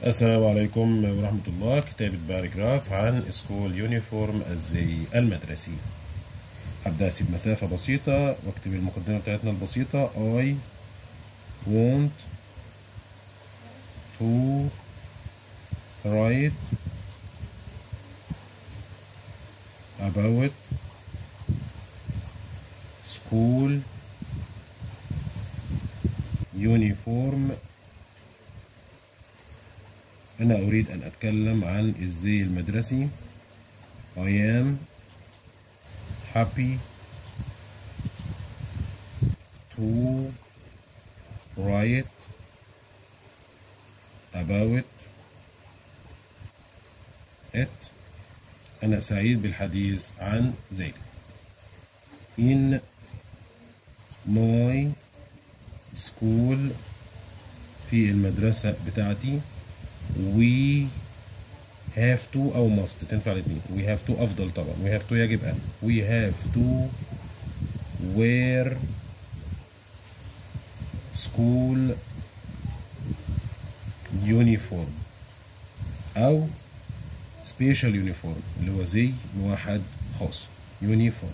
السلام عليكم ورحمة الله كتابة باراجراف عن سكول يونيفورم الزي المدرسي هبدأ أسيب مسافة بسيطة واكتب المقدمة بتاعتنا البسيطة I want to write about school uniform أنا أريد أن أتكلم عن الزي المدرسي I am happy to write about it أنا سعيد بالحديث عن ذلك in my school في المدرسة بتاعتي we have to أو must تنفع الاثنين we have to أفضل طبعا we have to يجب أن we have to wear school uniform أو special uniform اللي هو زي موحد خاص uniform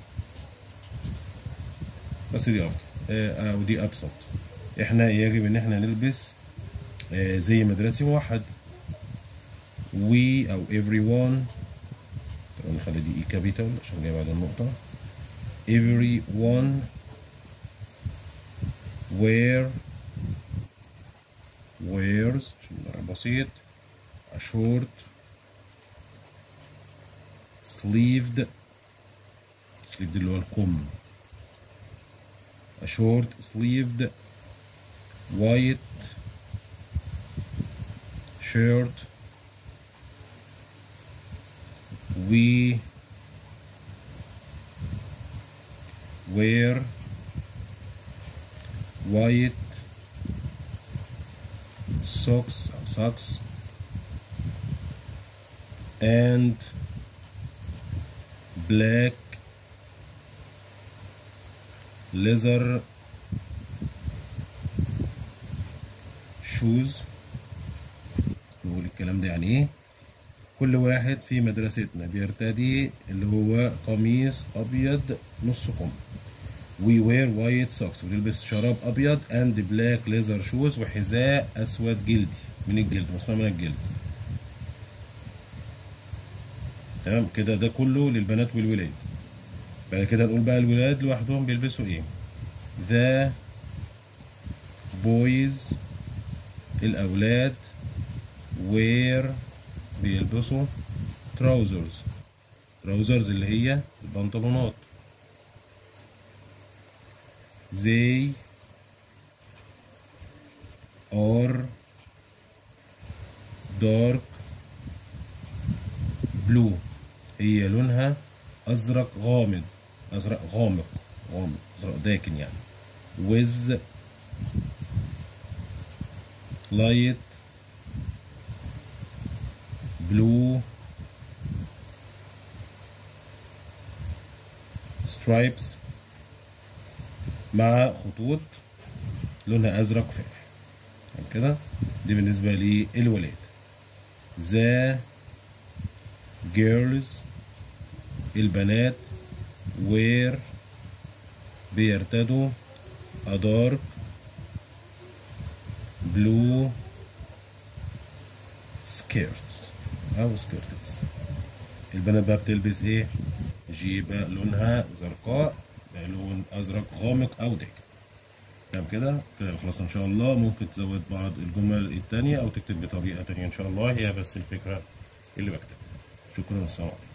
بس دي أفضل آه، أو دي أبسط إحنا يجب إن إحنا نلبس آه، زي مدرسي موحد we أو everyone طبعا نخلي دي e capital عشان جاي بعد النقطة everyone wear wears عشان نضرب بسيط a short sleeved sleeved اللي هو الكم a short sleeved white shirt we wear white socks or socks and black leather shoes نقول الكلام ده يعني ايه كل واحد في مدرستنا بيرتدي اللي هو قميص ابيض نص كم we wear white socks بنلبس شراب ابيض and black leather shoes وحذاء اسود جلدي من الجلد مصنوع من الجلد تمام كده ده كله للبنات والولاد بعد كده نقول بقى الولاد لوحدهم بيلبسوا ايه the boys الاولاد wear بيلبسوا trousers trousers اللي هي البنطلونات they are dark blue هي لونها أزرق غامض أزرق غامق غامق أزرق داكن يعني with light blue stripes مع خطوط لونها ازرق فاتح تمام كده دي بالنسبه للولاد the girls البنات wear بيرتدوا a dark blue skirt او سكيرتس البنات بقى بتلبس ايه جيبه لونها زرقاء لون ازرق غامق او داكن تمام كده كده خلاص ان شاء الله ممكن تزود بعض الجمل التانية او تكتب بطريقه تانية ان شاء الله هي بس الفكره اللي بكتب شكرا والسلام عليكم